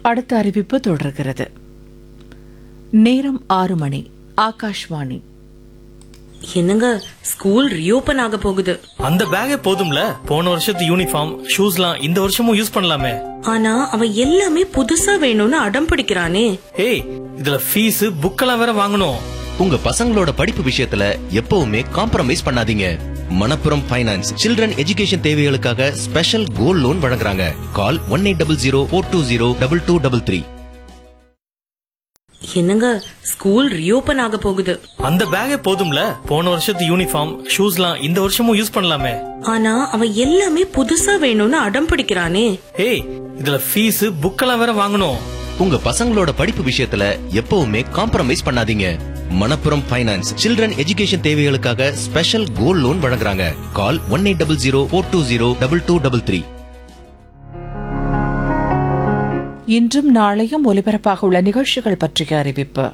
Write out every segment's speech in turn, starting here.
அடுத்த அறிவிப்பு தொடர்கிறது நேரம் ஆறு மணி ஆகாஷ்வாணி என்னங்க ஸ்கூல் ரீஓபன் ஆக போகுது அந்த பேக்கே போதும்ல போன வருஷத்து யூனிஃபார்ம் ஷூஸ்லாம் இந்த வருஷமும் யூஸ் பண்ணலாமே ஆனா அவன் எல்லாமே புதுசா வேணும்னு அடம் பிடிக்கிறானே ஏய் இதுல ஃபீஸ் புக்கெல்லாம் வேற வாங்கணும் உங்க பசங்களோட படிப்பு விஷயத்துல எப்பவுமே காம்ப்ரமைஸ் பண்ணாதீங்க மணப்புரம் ஃபைனான்ஸ் சில்ட்ரன் எஜுகேஷன் தேவைகளுக்காக ஸ்பெஷல் கோல்ட் லோன் வழங்குறாங்க call one eight double zero four two zero double two double three என்னங்க ஸ்கூல் ரீஓபன் ஆக போகுது அந்த பேக்கே போதும்ல போன வருஷத்து யூனிஃபார்ம் ஷூஸ்லாம் இந்த வருஷமும் யூஸ் பண்ணலாமே ஆனா அவன் எல்லாமே புதுசா வேணும்னு அடம் பிடிக்கிறானே ஏய் இதுல ஃபீஸ் புக்கெல்லாம் வேற வாங்கணும் உங்க பசங்களோட படிப்பு விஷயத்துல எப்பவுமே காம்ப்ரமைஸ் பண்ணாதீங்க மணப்புரம் ஃபைனான்ஸ் சில்ட்ரன் எஜுகேஷன் தேவைகளுக்காக ஸ்பெஷல் கோல்ட் லோன் வழங்குறாங்க call one eight double zero four two zero double two double three இன்றும் நாளையும் ஒலிபரப்பாக உள்ள நிகழ்ச்சிகள் பற்றிய அறிவிப்பு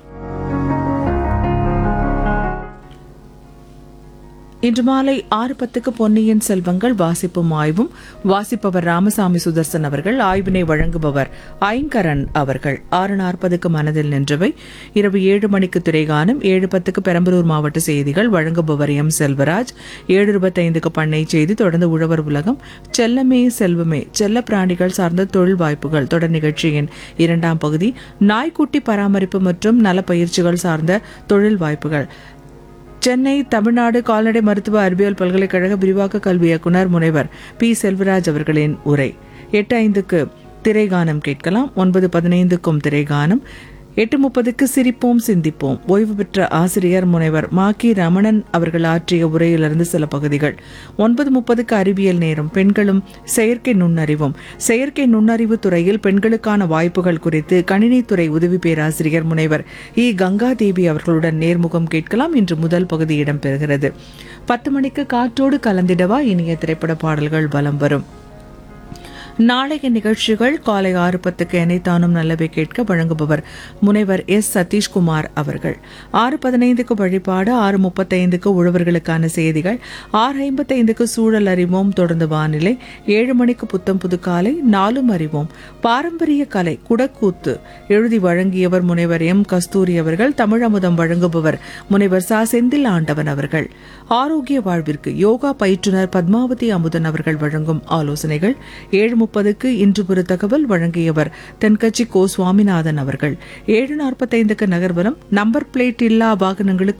இன்று மாலை ஆறு பத்துக்கு பொன்னியின் செல்வங்கள் வாசிப்பும் ஆய்வும் வாசிப்பவர் ராமசாமி சுதர்சன் அவர்கள் ஆய்வினை வழங்குபவர் ஐங்கரன் அவர்கள் ஆறு நாற்பதுக்கு மனதில் நின்றவை இரவு ஏழு மணிக்கு திரைகானம் ஏழு பத்துக்கு பெரம்பலூர் மாவட்ட செய்திகள் வழங்குபவர் எம் செல்வராஜ் ஏழு இருபத்தைந்துக்கு பண்ணை செய்தி தொடர்ந்து உழவர் உலகம் செல்லமே செல்வமே செல்ல பிராணிகள் சார்ந்த தொழில் வாய்ப்புகள் தொடர் நிகழ்ச்சியின் இரண்டாம் பகுதி நாய்க்குட்டி பராமரிப்பு மற்றும் நல பயிற்சிகள் சார்ந்த தொழில் வாய்ப்புகள் சென்னை தமிழ்நாடு கால்நடை மருத்துவ அறிவியல் பல்கலைக்கழக விரிவாக்க கல்வி இயக்குனர் முனைவர் பி செல்வராஜ் அவர்களின் உரை எட்டு ஐந்துக்கு திரைகானம் கேட்கலாம் ஒன்பது பதினைந்துக்கும் திரைகானம் எட்டு முப்பதுக்கு சிரிப்போம் சிந்திப்போம் ஓய்வு பெற்ற ஆசிரியர் முனைவர் மாக்கி ரமணன் அவர்கள் ஆற்றிய உரையிலிருந்து சில பகுதிகள் ஒன்பது முப்பதுக்கு அறிவியல் நேரம் பெண்களும் செயற்கை நுண்ணறிவும் செயற்கை நுண்ணறிவு துறையில் பெண்களுக்கான வாய்ப்புகள் குறித்து கணினித்துறை உதவி பேராசிரியர் முனைவர் இ கங்காதேவி அவர்களுடன் நேர்முகம் கேட்கலாம் இன்று முதல் பகுதி இடம்பெறுகிறது பத்து மணிக்கு காற்றோடு கலந்திடவா இனிய திரைப்பட பாடல்கள் வலம் வரும் நாளைய நிகழ்ச்சிகள் காலை ஆறு பத்துக்கு எனைத்தானும் நல்லவை கேட்க வழங்குபவர் முனைவர் எஸ் சதீஷ்குமார் அவர்கள் ஆறு பதினைந்துக்கு வழிபாடு ஆறு முப்பத்தைந்துக்கு உழவர்களுக்கான செய்திகள் ஆறு ஐம்பத்தைந்துக்கு சூழல் அறிவோம் தொடர்ந்து வானிலை ஏழு மணிக்கு புத்தம் புது காலை நாலும் அறிவோம் பாரம்பரிய கலை குடக்கூத்து எழுதி வழங்கியவர் முனைவர் எம் கஸ்தூரி அவர்கள் தமிழ் அமுதம் வழங்குபவர் முனைவர் சா செந்தில் ஆண்டவன் அவர்கள் ஆரோக்கிய வாழ்விற்கு யோகா பயிற்றுனர் பத்மாவதி அமுதன் அவர்கள் வழங்கும் ஆலோசனைகள் ஏழு முப்பதுக்கு இன்று ஒரு தகவல் வழங்கியவர் தென்கட்சி கோ சுவாமிநாதன் அவர்கள் ஏழு நாற்பத்தைந்துக்கு நகர்வலம் நம்பர் பிளேட் இல்லா வாகனங்களுக்கு